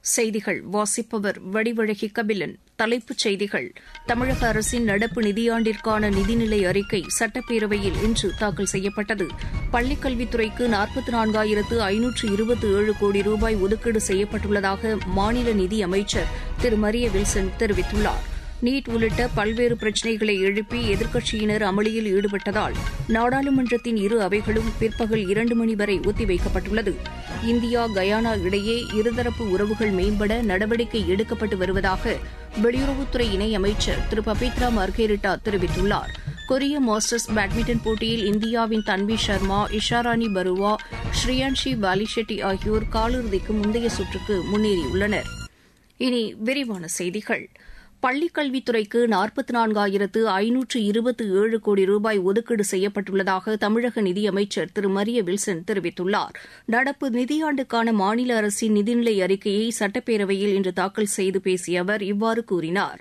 செய்திகள் வாசிப்பவர் வடிவழகி கபிலன் தலைப்புச் செய்திகள் தமிழக அரசின் நடப்பு நிதியாண்டிற்கான நிதிநிலை அறிக்கை சட்டப்பேரவையில் இன்று தாக்கல் செய்யப்பட்டது பள்ளிக்கல்வித்துறைக்கு நாற்பத்தி நான்காயிரத்து ஐநூற்று இருபத்தி ஏழு கோடி ரூபாய் ஒதுக்கீடு செய்யப்பட்டுள்ளதாக மாநில நிதியமைச்சர் திரு மரிய வில்சன் தெரிவித்துள்ளார் நீட் உள்ளிட்ட பல்வேறு பிரச்சினைகளை எழுப்பி எதிர்க்கட்சியினர் அமளியில் ஈடுபட்டதால் நாடாளுமன்றத்தின் இரு அவைகளும் பிற்பகல் இரண்டு மணி வரை ஒத்திவைக்கப்பட்டுள்ளது இந்தியா கயானா இடையே இருதரப்பு உறவுகள் மேம்பட நடவடிக்கை எடுக்கப்பட்டு வருவதாக வெளியுறவுத்துறை இணையமைச்சர் திரு பபித்ரா மார்கேரிட்டா தெரிவித்துள்ளார் கொரிய மாஸ்டர்ஸ் பேட்மிண்டன் போட்டியில் இந்தியாவின் தன்வி சர்மா இஷாராணி பருவா ஸ்ரீயான்ஷி பாலிஷெட்டி ஆகியோர் காலிறுதிக்கு முந்தைய சுற்றுக்கு முன்னேறியுள்ளனர் இனி விரிவான செய்திகள் பள்ளிக்கல்வித்துறைக்கு நாற்பத்தி நான்காயிரத்து ஐநூற்று இருபத்தி ஏழு கோடி ரூபாய் ஒதுக்கீடு செய்யப்பட்டுள்ளதாக தமிழக நிதியமைச்சர் திரு மரிய வில்சன் தெரிவித்துள்ளார் நடப்பு நிதியாண்டுக்கான மாநில அரசின் நிதிநிலை அறிக்கையை சட்டப்பேரவையில் இன்று தாக்கல் செய்து பேசிய அவர் இவ்வாறு கூறினார்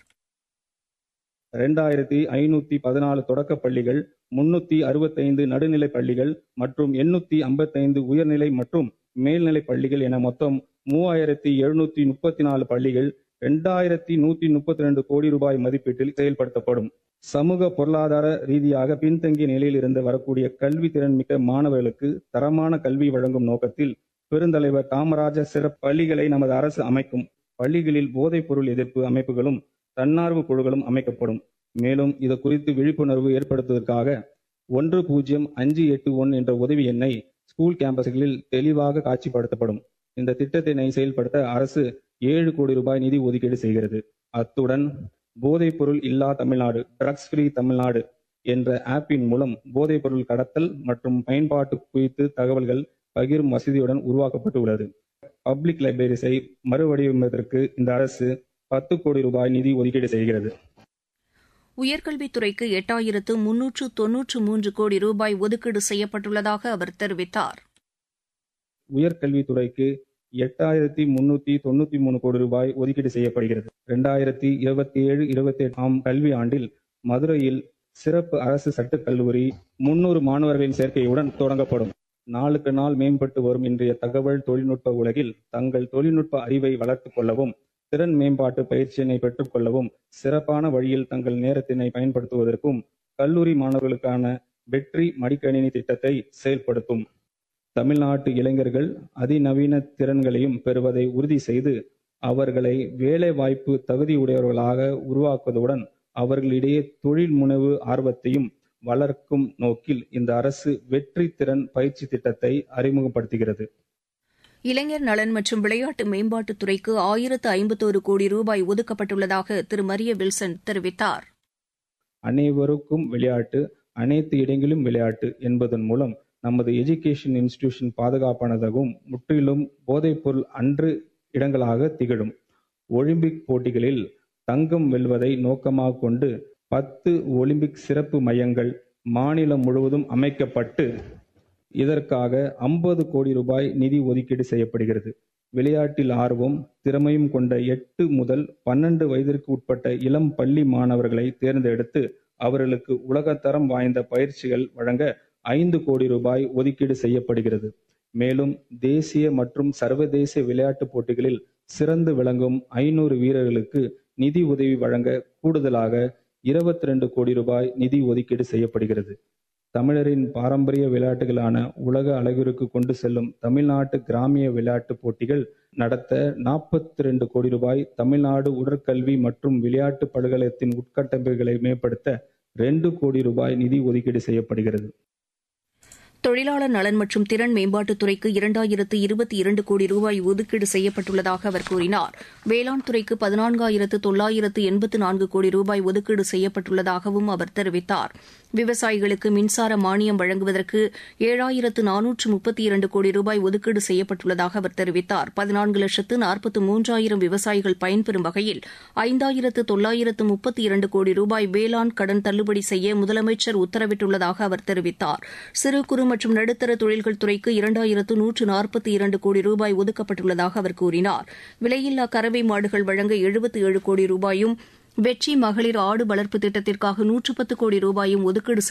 இரண்டாயிரத்தி ஐநூத்தி பதினாலு தொடக்கப் பள்ளிகள் முன்னூத்தி அறுபத்தைந்து நடுநிலைப் பள்ளிகள் மற்றும் எண்ணூத்தி ஐம்பத்தைந்து உயர்நிலை மற்றும் மேல்நிலைப் பள்ளிகள் என மொத்தம் மூவாயிரத்தி எழுநூத்தி முப்பத்தி நாலு பள்ளிகள் இரண்டாயிரத்தி நூத்தி முப்பத்தி ரெண்டு கோடி ரூபாய் மதிப்பீட்டில் செயல்படுத்தப்படும் சமூக பொருளாதார ரீதியாக பின்தங்கிய நிலையில் இருந்து வரக்கூடிய கல்வி திறன் மிக்க மாணவர்களுக்கு தரமான கல்வி வழங்கும் நோக்கத்தில் பெருந்தலைவர் காமராஜர் சிறப்பு பள்ளிகளை நமது அரசு அமைக்கும் பள்ளிகளில் போதைப் பொருள் எதிர்ப்பு அமைப்புகளும் தன்னார்வ குழுக்களும் அமைக்கப்படும் மேலும் இது குறித்து விழிப்புணர்வு ஏற்படுத்துவதற்காக ஒன்று பூஜ்ஜியம் அஞ்சு எட்டு ஒன்று என்ற உதவி எண்ணை ஸ்கூல் கேம்பஸ்களில் தெளிவாக காட்சிப்படுத்தப்படும் இந்த திட்டத்தினை செயல்படுத்த அரசு ஏழு கோடி ரூபாய் நிதி ஒதுக்கீடு செய்கிறது அத்துடன் போதைப் பொருள் இல்லா தமிழ்நாடு ட்ரக்ஸ் ஃப்ரீ தமிழ்நாடு என்ற ஆப்பின் மூலம் போதைப் பொருள் கடத்தல் மற்றும் பயன்பாட்டு குறித்து தகவல்கள் பகிரும் வசதியுடன் உருவாக்கப்பட்டு உள்ளது பப்ளிக் லைப்ரரிஸை மறுவடிவமைப்பதற்கு இந்த அரசு பத்து கோடி ரூபாய் நிதி ஒதுக்கீடு செய்கிறது உயர்கல்வித்துறைக்கு எட்டாயிரத்து முன்னூற்று தொன்னூற்று மூன்று கோடி ரூபாய் ஒதுக்கீடு செய்யப்பட்டுள்ளதாக அவர் தெரிவித்தார் உயர்கல்வித்துறைக்கு எட்டாயிரத்தி முன்னூத்தி தொண்ணூத்தி மூணு கோடி ரூபாய் ஒதுக்கீடு செய்யப்படுகிறது இரண்டாயிரத்தி இருபத்தி ஏழு இருபத்தி எட்டாம் கல்வி ஆண்டில் மதுரையில் சிறப்பு அரசு சட்டக் கல்லூரி முன்னூறு மாணவர்களின் சேர்க்கையுடன் தொடங்கப்படும் நாளுக்கு நாள் மேம்பட்டு வரும் இன்றைய தகவல் தொழில்நுட்ப உலகில் தங்கள் தொழில்நுட்ப அறிவை வளர்த்துக் கொள்ளவும் திறன் மேம்பாட்டு பயிற்சியினை பெற்றுக் கொள்ளவும் சிறப்பான வழியில் தங்கள் நேரத்தினை பயன்படுத்துவதற்கும் கல்லூரி மாணவர்களுக்கான வெற்றி மடிக்கணினி திட்டத்தை செயல்படுத்தும் தமிழ்நாட்டு இளைஞர்கள் அதிநவீன திறன்களையும் பெறுவதை உறுதி செய்து அவர்களை வேலை வாய்ப்பு தகுதியுடையவர்களாக உருவாக்குவதுடன் அவர்களிடையே தொழில் முனைவு ஆர்வத்தையும் வளர்க்கும் நோக்கில் இந்த அரசு வெற்றி திறன் பயிற்சி திட்டத்தை அறிமுகப்படுத்துகிறது இளைஞர் நலன் மற்றும் விளையாட்டு மேம்பாட்டுத்துறைக்கு ஆயிரத்து ஐம்பத்தோரு கோடி ரூபாய் ஒதுக்கப்பட்டுள்ளதாக திரு மரிய வில்சன் தெரிவித்தார் அனைவருக்கும் விளையாட்டு அனைத்து இடங்களிலும் விளையாட்டு என்பதன் மூலம் நமது எஜுகேஷன் இன்ஸ்டிடியூஷன் பாதுகாப்பானதாகவும் முற்றிலும் போதைப்பொருள் அன்று இடங்களாக திகழும் ஒலிம்பிக் போட்டிகளில் தங்கம் வெல்வதை நோக்கமாக கொண்டு பத்து ஒலிம்பிக் சிறப்பு மையங்கள் மாநிலம் முழுவதும் அமைக்கப்பட்டு இதற்காக ஐம்பது கோடி ரூபாய் நிதி ஒதுக்கீடு செய்யப்படுகிறது விளையாட்டில் ஆர்வம் திறமையும் கொண்ட எட்டு முதல் பன்னெண்டு வயதிற்கு உட்பட்ட இளம் பள்ளி மாணவர்களை தேர்ந்தெடுத்து அவர்களுக்கு உலகத்தரம் வாய்ந்த பயிற்சிகள் வழங்க ஐந்து கோடி ரூபாய் ஒதுக்கீடு செய்யப்படுகிறது மேலும் தேசிய மற்றும் சர்வதேச விளையாட்டுப் போட்டிகளில் சிறந்து விளங்கும் ஐநூறு வீரர்களுக்கு நிதி உதவி வழங்க கூடுதலாக இருபத்தி ரெண்டு கோடி ரூபாய் நிதி ஒதுக்கீடு செய்யப்படுகிறது தமிழரின் பாரம்பரிய விளையாட்டுகளான உலக அளவிற்கு கொண்டு செல்லும் தமிழ்நாட்டு கிராமிய விளையாட்டு போட்டிகள் நடத்த நாற்பத்தி ரெண்டு கோடி ரூபாய் தமிழ்நாடு உடற்கல்வி மற்றும் விளையாட்டு பல்கலைத்தின் உட்கட்டமைப்புகளை மேம்படுத்த ரெண்டு கோடி ரூபாய் நிதி ஒதுக்கீடு செய்யப்படுகிறது தொழிலாளர் நலன் மற்றும் திறன் மேம்பாட்டுத்துறைக்கு இரண்டாயிரத்து இருபத்தி இரண்டு கோடி ரூபாய் ஒதுக்கீடு செய்யப்பட்டுள்ளதாக அவர் கூறினார் வேளாண் துறைக்கு பதினான்காயிரத்து தொள்ளாயிரத்து எண்பத்து நான்கு கோடி ரூபாய் ஒதுக்கீடு செய்யப்பட்டுள்ளதாகவும் அவர் தெரிவித்தார் விவசாயிகளுக்கு மின்சார மானியம் வழங்குவதற்கு ஏழாயிரத்து நானூற்று முப்பத்தி இரண்டு கோடி ரூபாய் ஒதுக்கீடு செய்யப்பட்டுள்ளதாக அவர் தெரிவித்தார் பதினான்கு லட்சத்து நாற்பத்து மூன்றாயிரம் விவசாயிகள் பயன்பெறும் வகையில் ஐந்தாயிரத்து தொள்ளாயிரத்து முப்பத்தி இரண்டு கோடி ரூபாய் வேளாண் கடன் தள்ளுபடி செய்ய முதலமைச்சர் உத்தரவிட்டுள்ளதாக அவர் தெரிவித்தார் சிறு குறு மற்றும் நடுத்தர தொழில்கள் துறைக்கு இரண்டாயிரத்து நூற்று நாற்பத்தி இரண்டு கோடி ரூபாய் ஒதுக்கப்பட்டுள்ளதாக அவர் கூறினார் விலையில்லா கறவை மாடுகள் வழங்க எழுபத்தி ஏழு கோடி ரூபாயும் வெற்றி மகளிர் ஆடு வளர்ப்பு திட்டத்திற்காக நூற்று பத்து கோடி ரூபாயும் ஒதுக்கீடு